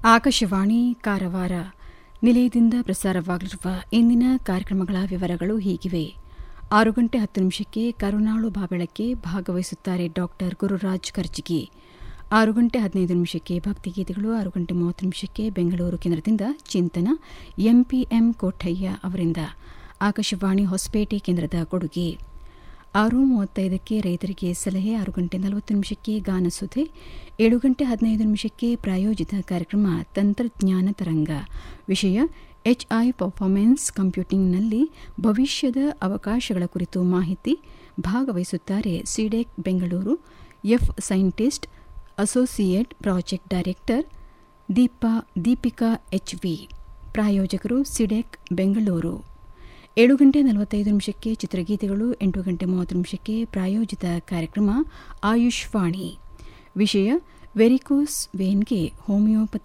ಆಕಾಶವಾಣಿ ಕಾರವಾರ ನಿಲಯದಿಂದ ಪ್ರಸಾರವಾಗಲಿರುವ ಇಂದಿನ ಕಾರ್ಯಕ್ರಮಗಳ ವಿವರಗಳು ಹೀಗಿವೆ ಆರು ಗಂಟೆ ಹತ್ತು ನಿಮಿಷಕ್ಕೆ ಕರುನಾಳು ಬಾಬೆಳಕ್ಕೆ ಭಾಗವಹಿಸುತ್ತಾರೆ ಡಾಕ್ಟರ್ ಗುರುರಾಜ್ ಕರ್ಜಿಗಿ ಆರು ಗಂಟೆ ಹದಿನೈದು ನಿಮಿಷಕ್ಕೆ ಭಕ್ತಿಗೀತೆಗಳು ಆರು ಗಂಟೆ ಮೂವತ್ತು ನಿಮಿಷಕ್ಕೆ ಬೆಂಗಳೂರು ಕೇಂದ್ರದಿಂದ ಚಿಂತನ ಎಂಪಿಎಂ ಕೋಠಯ್ಯ ಅವರಿಂದ ಆಕಾಶವಾಣಿ ಹೊಸಪೇಟೆ ಕೇಂದ್ರದ ಕೊಡುಗೆ ಆರು ಮೂವತ್ತೈದಕ್ಕೆ ರೈತರಿಗೆ ಸಲಹೆ ಆರು ಗಂಟೆ ನಲವತ್ತು ನಿಮಿಷಕ್ಕೆ ಗಾನಸುಧೆ ಏಳು ಗಂಟೆ ಹದಿನೈದು ನಿಮಿಷಕ್ಕೆ ಪ್ರಾಯೋಜಿತ ಕಾರ್ಯಕ್ರಮ ತಂತ್ರಜ್ಞಾನ ತರಂಗ ವಿಷಯ ಎಚ್ಐ ಪರ್ಫಾರ್ಮೆನ್ಸ್ ಕಂಪ್ಯೂಟಿಂಗ್ನಲ್ಲಿ ಭವಿಷ್ಯದ ಅವಕಾಶಗಳ ಕುರಿತು ಮಾಹಿತಿ ಭಾಗವಹಿಸುತ್ತಾರೆ CEDOK Bengaluru F scientist associate project director Deepa Deepika H V ಪ್ರಾಯೋಜಕರು ಸಿಡೆಕ್ ಬೆಂಗಳೂರು ಏಳು ಗಂಟೆ ನಲವತ್ತೈದು ನಿಮಿಷಕ್ಕೆ ಚಿತ್ರಗೀತೆಗಳು ಎಂಟು ಗಂಟೆ ಮೂವತ್ತು ನಿಮಿಷಕ್ಕೆ ಪ್ರಾಯೋಜಿತ ಕಾರ್ಯಕ್ರಮ ಆಯುಷ್ವಾಣಿ ವಿಷಯ ವೆರಿಕೋಸ್ ವೇನ್ಗೆ ಹೋಮಿಯೋಪತಿ